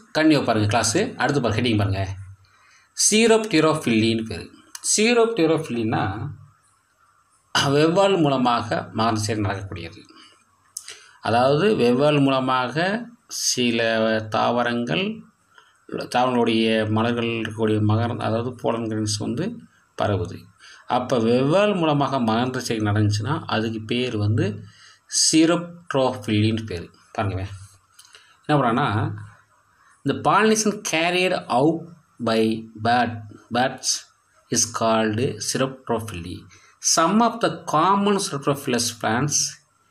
கன்னியோ பாருங்கள் கிளாஸு அடுத்து பாருங்க ஹெட்டிங் பாருங்கள் சீரோப்டிரோஃபில்லின்னு பேர் சீரோப்டிரோஃபில்லின்னா வெவ்வால் மூலமாக மகரந்த சேர்க்கை நடக்கக்கூடியது அதாவது வெவ்வால் மூலமாக சில தாவரங்கள் தாவரங்களுடைய மலர்கள் இருக்கக்கூடிய மகர அதாவது போலன் கிரன்ஸ் வந்து பரவுது அப்போ வெவ்வால் மூலமாக மகரந்த சேர்க்கை நடந்துச்சுன்னா அதுக்கு பேர் வந்து சீரோப்ட்ரோஃபில்லின்னு பேர் பாருங்க என்ன பண்ணுறாங்கன்னா இந்த pollination carried out by bat bats is called chiropterophily some of the common chiropterophilous plants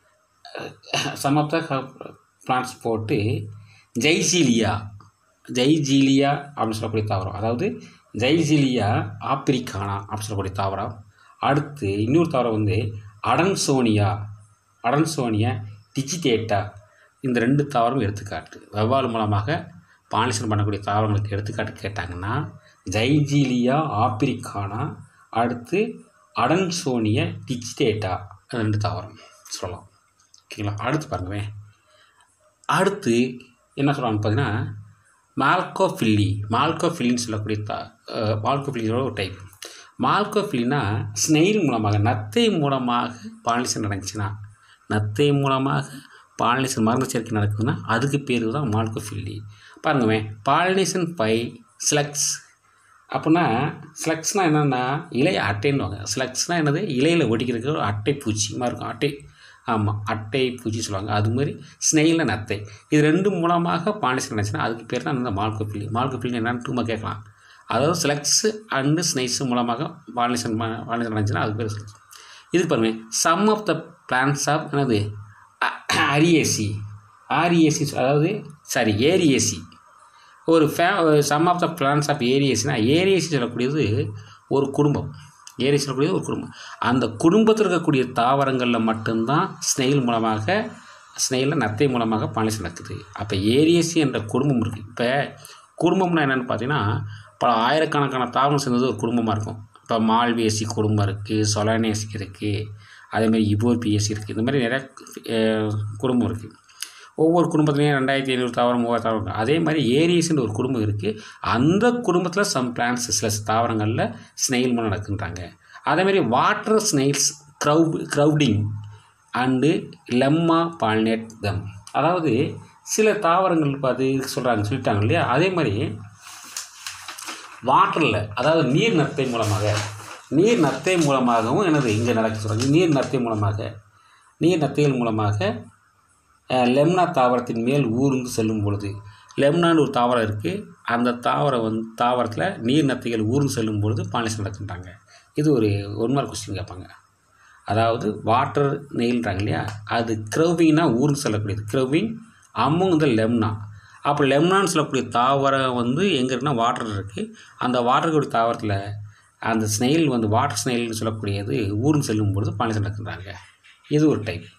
some of the plants போட்டு ஜெய்சீலியா ஜெய்ஜீலியா அப்படின்னு சொல்லக்கூடிய தாவரம் அதாவது ஜெய்ஜீலியா ஆப்பிரிக்கானா அப்படின்னு சொல்லக்கூடிய தாவரம் அடுத்து இன்னொரு தாவரம் வந்து அடன்சோனியா அடன்சோனியா டிஜிடேட்டா இந்த ரெண்டு தாவரம் எடுத்துக்காட்டு வெவ்வாறு மூலமாக பாலினேஷன் பண்ணக்கூடிய தாவரங்களுக்கு எடுத்துக்காட்டு கேட்டாங்கன்னா ஜைஜீலியா ஆப்பிரிக்கானா அடுத்து அடன்சோனியா டிஜிடேட்டா அது ரெண்டு தாவரம் சொல்லலாம் ஓகேங்களா அடுத்து பாருங்களேன் அடுத்து என்ன சொல்கிறாங்க பார்த்தீங்கன்னா மால்கோஃபில்லி மால்கோஃபில்லின்னு சொல்லக்கூடிய தா மால்கோஃபில்லியோட ஒரு டைப் மால்கோஃபில்லினா ஸ்னெயில் மூலமாக நத்தை மூலமாக பாலினேஷன் நடந்துச்சுன்னா நத்தை மூலமாக பாலினேஷன் மருந்து சேர்க்கை நடக்குதுன்னா அதுக்கு பேர் தான் மால்கோஃபில்லி பாருங்கவே பாலினேஷன் பை ஸ்லக்ஸ் அப்படின்னா ஸ்லக்ஸ்னால் என்னென்னா இலை அட்டைன்னுவாங்க ஸ்லக்ஸ்னால் என்னது இலையில் ஒட்டிக்கிறதுக்கு ஒரு அட்டை பூச்சி மாதிரி இருக்கும் அட்டை ஆமாம் அட்டை பூச்சி சொல்லுவாங்க அது மாதிரி ஸ்னெயிலில் நத்தை இது ரெண்டு மூலமாக பாலினேஷன் நடந்துச்சுன்னா அதுக்கு பேர் தான் இந்த மால்கோஃபில்லி மால்கோஃபில்லி என்னன்னு டூமா கேட்கலாம் அதாவது ஸ்லக்ஸ் அண்டு ஸ்னைஸ் மூலமாக பாலினேஷன் பாலினேஷன் நடந்துச்சுன்னா அதுக்கு பேர் ஸ்லக்ஸ் இதுக்கு பாருங்க some of the plants of என்னது அரியேசி ஆரியேசி அதாவது சாரி ஏரியேசி ஒரு ஃபே some of the plants of ஏரியேசினா ஏரியேசி சொல்லக்கூடியது ஒரு குடும்பம் ஏரியேசி சொல்லக்கூடியது ஒரு குடும்பம் அந்த குடும்பத்தில் இருக்கக்கூடிய தாவரங்களில் மட்டும்தான் ஸ்னெயில் மூலமாக ஸ்னெயிலில் நத்தை மூலமாக பாலினேஷன் நடக்குது அப்போ ஏரியேசி என்ற குடும்பம் இருக்குது இப்போ குடும்பம்னா என்னென்னு பார்த்தீங்கன்னா பல ஆயிரக்கணக்கான தாவரம் சேர்ந்தது ஒரு குடும்பமாக இருக்கும் இப்போ மால்வியசி குடும்பம் இருக்குது சொலானேசி இருக்குது அதேமாதிரி இபோர்பிஎஸ்சி இருக்குது இந்த மாதிரி நிறைய குடும்பம் இருக்குது ஒவ்வொரு குடும்பத்துலேயும் ரெண்டாயிரத்தி ஐநூறு தாவரம் மூவாயிரம் தாவரம் இருக்குது அதே மாதிரி ஏரியஸ்னு ஒரு குடும்பம் இருக்குது அந்த குடும்பத்தில் சம் பிளான்ஸ் சில தாவரங்களில் ஸ்னெயில் மூலம் நடக்குன்றாங்க அதேமாதிரி water snails crowd crowding and Lemna pollinate them அதாவது சில தாவரங்கள் பார்த்து சொல்கிறாங்க சொல்லிட்டாங்க இல்லையா அதே மாதிரி வாட்டரில் அதாவது நீர் நத்தை மூலமாக நீர் நத்தை மூலமாகவும் எனது இங்கே நடக்க சொல்கிறாங்க நீர் நத்தை மூலமாக நீர் நத்தைகள் மூலமாக லெம்னா தாவரத்தின் மேல் ஊர்ந்து செல்லும் பொழுது லெம்னான்னு ஒரு தாவரம் இருக்குது அந்த தாவரம் வந்து தாவரத்தில் நீர் நத்தைகள் ஊர்ந்து செல்லும் பொழுது பாலினேஷன் நடக்குன்றாங்க இது ஒரு ஒன் மார்க் கொஸ்டின் கேட்பாங்க அதாவது வாட்டர் நெயில்ன்றாங்க இல்லையா அது க்ரௌவிங்னா ஊர்ந்து செல்லக்கூடியது க்ரௌவிங் அம்மங் த லெம்னா அப்போ லெம்னான்னு சொல்லக்கூடிய தாவரம் வந்து எங்கே இருக்குன்னா வாட்டர் இருக்குது அந்த வாட்டர் கூடிய தாவரத்தில் அந்த ஸ்னெயில் வந்து வாட்டர் ஸ்னெயில்னு சொல்லக்கூடியது ஊர்ந்து செல்லும் பொழுது பாலினேஷன் நடக்குன்றாங்க இது ஒரு type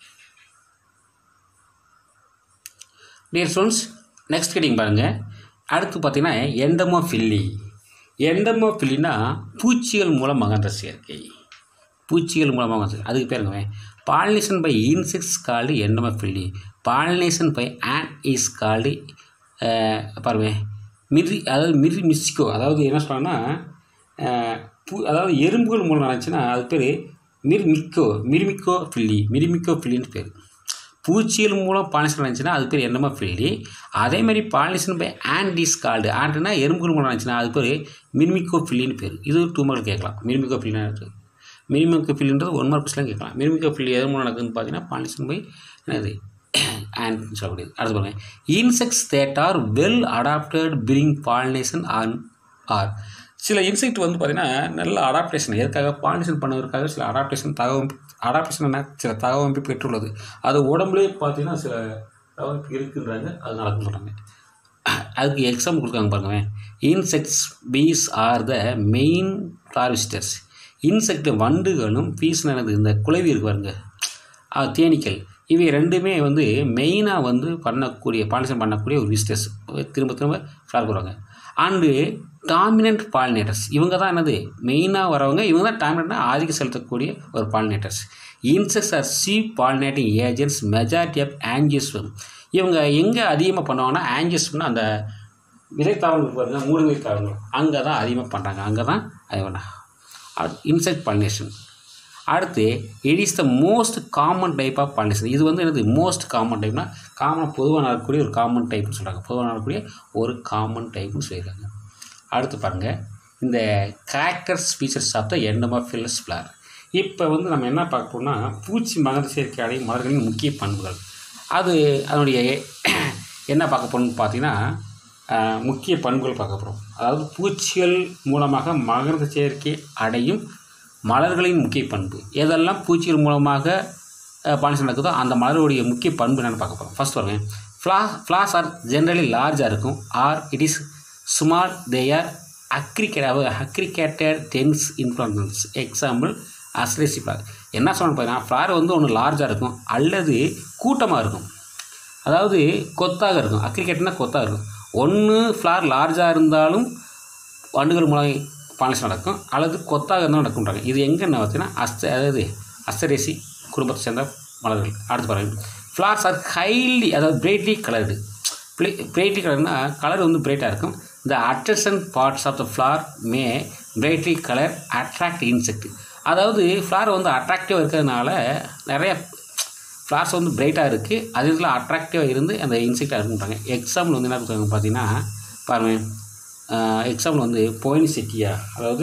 dear students next getting பாருங்கள் அடுத்து பார்த்தீங்கன்னா எண்டமோ ஃபில்லி எண்டமோ ஃபில்லினா பூச்சிகள் மூலம் மகன்ற சேர்க்கை பூச்சிகள் மூலமாக வந்து அதுக்கு பேருங்க pollination by insects called entomophily pollination by ant is called பாருங்க மிரி அதாவது மிரி மிஸ்கோ அதாவது என்ன சொல்கிறாங்கன்னா பூ அதாவது எறும்புகள் மூலம் நடந்துச்சுன்னா அது பேர் மிர்மிக்கோ மிர்மிக்கோ ஃபில்லி மிர்மிக்கோ ஃபில்லின்னு பேர் பூச்சிகள் மூலம் பாலினேஷன் நடந்துச்சுன்னா அது பேர் என்னமோ ஃபில்லி அதேமாதிரி பாலினேஷன் பை ஆன்டிஸ் கால்டு ஆண்டுனா எறும்புகள் மூலம் நடந்துச்சுன்னா அது பேர் மிர்மிக்கோ ஃபில்லின்னு பேர் இது டூ மார்க் கேட்கலாம் மிர்மிக்கோ ஃபில்லினா மினிமம் ஃபில்லின்றது ஒன் மார்க் கொஸ்டின் கேட்கலாம் மினிமிக்கோ ஃபில் எது மூலம் நடக்குதுன்னு பார்த்தீங்கன்னா பாலினேஷன் பை என்னது அண்ட் சொல்லக்கூடியது அடுத்து பாருங்கள் insects that are well adapted bring pollination ant are சில இன்செக்ட் வந்து பார்த்திங்கன்னா நல்ல அடாப்டேஷன் எதுக்காக பாலினேஷன் பண்ணுவதற்காக சில அடாப்டேஷன் தகவமைப்பு அடாப்டேஷன் என்ன சில தகவமைப்பு பெற்றுள்ளது அது உடம்புலேயே பார்த்தீங்கன்னா சில தகவமைப்பு இருக்குன்றாங்க அது நடக்குன்னு சொல்கிறாங்க அதுக்கு எக்ஸாம்பிள் கொடுக்காங்க பாருங்க insects bees are the main harvesters insect வண்டுகளும் பீஸ்னு எனது இந்த குளவி இருக்கு பாருங்க அது தேனீக்கள் இவை ரெண்டுமே வந்து மெயினாக வந்து பண்ணக்கூடிய பாலினேஷன் பண்ணக்கூடிய ஒரு விசிட்டர்ஸ் திரும்ப திரும்ப ஃப்ளார் போடுவாங்க அண்டு டாமினன்ட் பாலினேட்டர்ஸ் இவங்க தான் என்னது மெயினாக வரவங்க இவங்க தான் டாமினண்ட்டாக ஆதிக்கம் செலுத்தக்கூடிய ஒரு pollinators insects are the pollinating agents majority of ஆங்கியஸ்வம் இவங்க எங்கே அதிகமாக பண்ணுவாங்கன்னா ஆங்கியஸ்வம்னா அந்த விதைத்தாவங்கள் பாருங்க மூணு விதைத்தாவங்கள் அங்கே தான் அதிகமாக பண்ணுறாங்க அங்கே தான் இன்செக்ட் பாலினேஷன் அடுத்து it is the most common type of pollination இது வந்து என்னது மோஸ்ட் காமன் டைப்னா காமன் பொதுவாக நடக்கக்கூடிய ஒரு காமன் டைப்னு சொல்கிறாங்க பொதுவாக நடக்கக்கூடிய ஒரு காமன் டைப்னு சொல்லியிருக்காங்க அடுத்து பாருங்கள் இந்த character features of the entomophilous flower இப்போ வந்து நம்ம என்ன பார்க்க போறோம்னா பூச்சி மகர சேர்க்கை அடையும் மலர்களின் முக்கிய பண்புகள் அது அதனுடைய என்ன பார்க்க போகணும்னு பார்த்தீங்கன்னா ஆஹ், முக்கிய பண்புகள் பார்க்க போகிறோம் அதாவது பூச்சிகள் மூலமாக மகரந்த சேர்க்கை அடையும் மலர்களின் முக்கிய பண்பு எதெல்லாம் பூச்சிகள் மூலமாக பாலிசி நடக்குதோ அந்த மலருடைய முக்கிய பண்பு என்னென்னு பார்க்க போகிறோம் ஃபர்ஸ்ட் பாருங்க ஃப்ளா ஃப்ளாஸ் ஆர் ஜென்ரலி லார்ஜாக இருக்கும் or it is small they are aggregate aggregated dense inflorescence example அஸ்லேசி ஃப்ளார் என்ன சொல்லணும் பார்த்தீங்கன்னா ஃப்ளார் வந்து ஒன்று லார்ஜாக இருக்கும் அல்லது கூட்டமாக இருக்கும் அதாவது கொத்தாக இருக்கும் அக்ரிகேட்னா கொத்தாக இருக்கும் ஒன்று ஃப்ளார் லார்ஜாக இருந்தாலும் வண்டுகள் மூலம் பாலிசி நடக்கும் அல்லது கொத்தாக இருந்தாலும் நடக்கும்ன்றாங்க இது எங்கன்னு பார்த்தீங்கன்னா அஸ்த அதாவது அஸ்தரேசி குடும்பத்தை சேர்ந்த மலர்கள் அடுத்து பாருங்க ஃப்ளார்ஸ் ஆர் ஹைலி அதாவது பிரைட்லி கலர்டு பிரைட்லி கலர்னா கலர் வந்து பிரைட்டாக இருக்கும் இந்த attraction parts of the flower may brightly colour attract insect அதாவது ஃப்ளார் வந்து அட்ராக்டிவாக இருக்கிறதுனால நிறைய ஃப்ளார்ஸ் வந்து பிரைட்டாக இருக்குது அது இதில் அட்ராக்டிவாக இருந்து அந்த இன்செக்டாக இருக்குன்றாங்க எக்ஸாம்பிள் வந்து என்ன கொடுத்தாங்க பார்த்தீங்கன்னா பாருங்க எக்ஸாம்பிள் வந்து போயின் செட்டியா அதாவது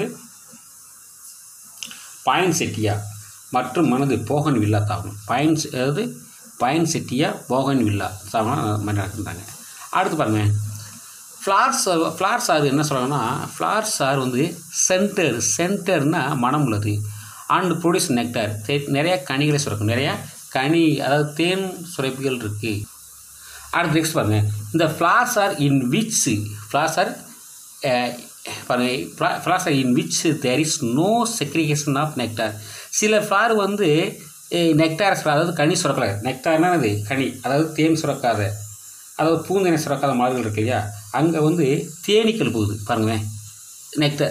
பாயின் செட்டியா மற்றும் மனது போகன் வில்லா தாவரம் பயன் அதாவது பயன் செட்டியா போகன் வில்லா தாவரம் மாதிரி நடக்குறாங்க அடுத்து பாருங்க ஃப்ளார்ஸ் ஃப்ளார்ஸ் ஆறு என்ன சொல்கிறாங்கன்னா ஃப்ளார்ஸ் ஆறு வந்து சென்டர் சென்டர்னா மனம் உள்ளது அண்ட் ப்ரொடியூஸ் நெக்டார் நிறைய கனிகளை சுரக்கும் நிறையா கனி அதாவது தேன் சுரப்பிகள் இருக்குது அடுத்து நெக்ஸ்ட் பாருங்க இந்த flowers are in which flowers are பாருங்க flowers are in which there is no segregation of nectar சில ஃப்ளார் வந்து நெக்டார் அதாவது கனி சுரக்கல நெக்டார்னா அது கனி அதாவது தேன் சுரக்காத அதாவது பூந்தேனை சுரக்காத மலர்கள் இருக்கு இல்லையா அங்கே வந்து தேனீக்கள் போகுது பாருங்களேன் nectar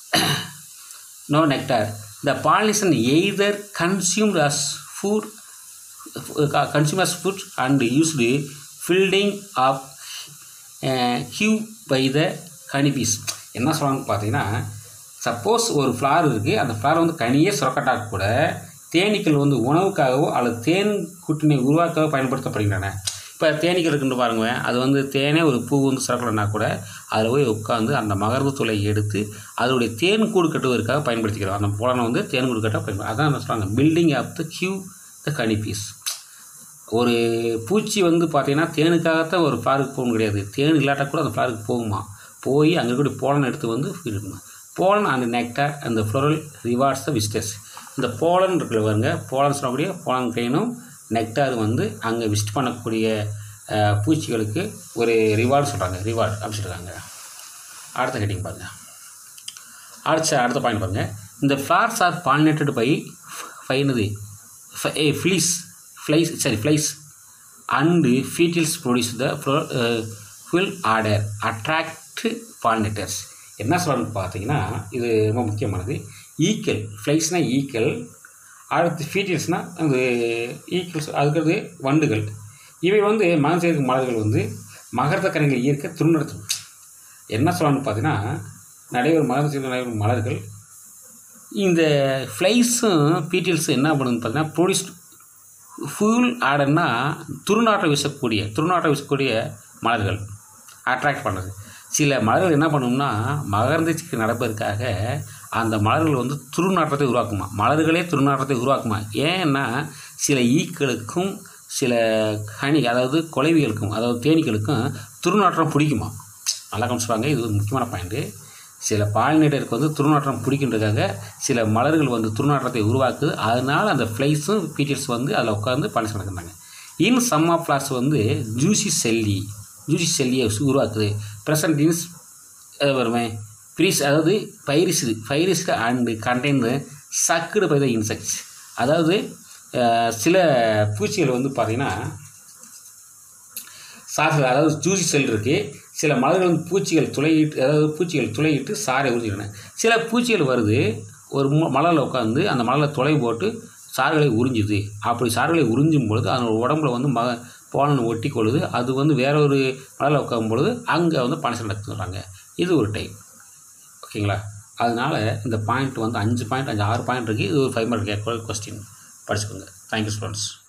no nectar the pollination either consumed as food consumers food and used building of hive by the honeybees என்ன சொல்கிறாங்க பார்த்தீங்கன்னா சப்போஸ் ஒரு ஃப்ளார் இருக்குது அந்த ஃப்ளார் வந்து கனியே சுரக்கட்டா கூட தேனீக்கள் வந்து உணவுக்காகவோ அல்லது தேன் கூட்டினை உருவாக்கவோ பயன்படுத்தப்படுகின்றன இப்போ தேனீக்கள் இருக்குன்னு பாருங்க அது வந்து தேனே ஒரு பூ வந்து சுரக்கலைன்னா கூட அதில் போய் உட்காந்து அந்த மகரந்த தூளை எடுத்து அதோடைய தேன் கூடு கட்டுவதற்காக பயன்படுத்திக்கிறோம் அந்த புலனை வந்து தேன் கூடு கட்ட பயன்படுத்தி அதான் என்ன சொல்கிறாங்க building of the hive the honeybees ஒரு பூச்சி வந்து பார்த்தீங்கன்னா தேனுக்காகத்தான் ஒரு ஃப்ளாருக்கு போகணும் கிடையாது தேன் இல்லாட்டா கூட அந்த ஃப்ளாருக்கு போகுமா போய் அங்கே இருக்கக்கூடிய போலன் எடுத்து வந்து இருக்குமா போலன் அண்ட் நெக்டார் அந்த ஃப்ளோரல் ரிவார்ட்ஸ் த விசிட்டர்ஸ் இந்த போலன் இருக்கிற பாருங்க போலன் சொல்லக்கூடிய போலன் கைனும் நெக்டார் வந்து அங்கே விசிட் பண்ணக்கூடிய அஹ், பூச்சிகளுக்கு ஒரு ரிவார்டு சொல்கிறாங்க ரிவார்டு அப்படின்னு சொல்லியிருக்காங்க அடுத்த ஹெட்டிங் பாருங்க அடுத்த அடுத்த பாயிண்ட் பாருங்க இந்த ஃப்ளார்ஸ் ஆர் பாலினேட்டட் பை ஃபைனது a fleas flies sorry flies and beetles produce the foul odour attract pollinators என்ன சொல்லணும்னு பார்த்தீங்கன்னா இது ரொம்ப முக்கியமானது ஈக்கல் ஃப்ளைஸ்னால் ஈக்கல் அடுத்து ஃபீட்டில்ஸ்னால் அந்த ஈக்கல்ஸ் அதுக்கிறது வண்டுகள் இவை வந்து மகன் சேர்க்கும் மலர்கள் வந்து மகரத கனிகளை ஈர்க்க துருநடத்தும் என்ன சொல்லணும்னு பார்த்தீங்கன்னா நடைபெறும் மகரத சேர்க்கும் நடைபெறும் மலர்கள் இந்த ஃப்ளைஸும் பீட்டில்ஸும் என்ன பண்ணுதுன்னு பார்த்தீங்கன்னா ப்ரொடியூஸ் ஃபுல் ஆர்டர்னா துருநாற்றம் வீசக்கூடிய துருநாற்றம் வீசக்கூடிய மலர்கள் அட்ராக்ட் பண்ணுறது சில மலர்கள் என்ன பண்ணும்னா மகரந்தச்சுக்கு நடப்பதற்காக அந்த மலர்கள் வந்து துருநாற்றத்தை உருவாக்குமா மலர்களே துருநாற்றத்தை உருவாக்குமா ஏன்னா சில ஈக்களுக்கும் சில கனி அதாவது குலைவிகளுக்கும் அதாவது தேனீக்களுக்கும் துருநாற்றம் பிடிக்குமா நல்லா கவனிச்சுப்பாங்க இது ஒரு முக்கியமான பாயிண்ட்டு சில பாலினேட்டருக்கு வந்து துருநாற்றம் பிடிக்கின்றதுக்காக சில மலர்கள் வந்து துருநாற்றத்தை உருவாக்குது அதனால் அந்த ஃப்ளைஸும் பீட்டியல்ஸ் வந்து அதில் உட்காந்து பாலிசி நடக்கிறாங்க இன் சம் ஆஃப் ஃப்ளார்ஸ் வந்து ஜூசி செல்லி ஜூசி செல்லியை உருவாக்குது ப்ரெசன்ட் இன்ஸ் வருவேன் ப்ரீஸ் அதாவது pierced pierced and contain sucked by the insects அதாவது அஹ், சில பூச்சிகள் வந்து பார்த்திங்கன்னா சாறு அதாவது ஜூசி செல் இருக்குது சில மலர்கள் வந்து பூச்சிகள் துளையிட்டு அதாவது பூச்சிகள் துளையிட்டு சாறை உறிஞ்சிடுன சில பூச்சிகள் வருது ஒரு மு- மலரில் உட்காந்து அந்த மலரில் துளை போட்டு சாறுகளை உறிஞ்சுது அப்படி சாறுகளை உறிஞ்சும் பொழுது அதனோட உடம்புல வந்து மக பாலன் ஒட்டி கொள்ளுது அது வந்து வேற ஒரு மலையில் உட்காரும் பொழுது அங்கே வந்து பாலினேஷன் நடத்துறாங்க இது ஒரு டைப் ஓகேங்களா அதனால் இந்த பாயிண்ட் வந்து அஞ்சு பாயிண்ட் அஞ்சு ஆறு பாயிண்ட் இருக்குது இது ஒரு ஃபைவ் மார்க் கேட்கக்கூடிய கொஸ்டின் படிச்சுக்கோங்க தேங்க்யூ ஸ்டூடெண்ட்ஸ்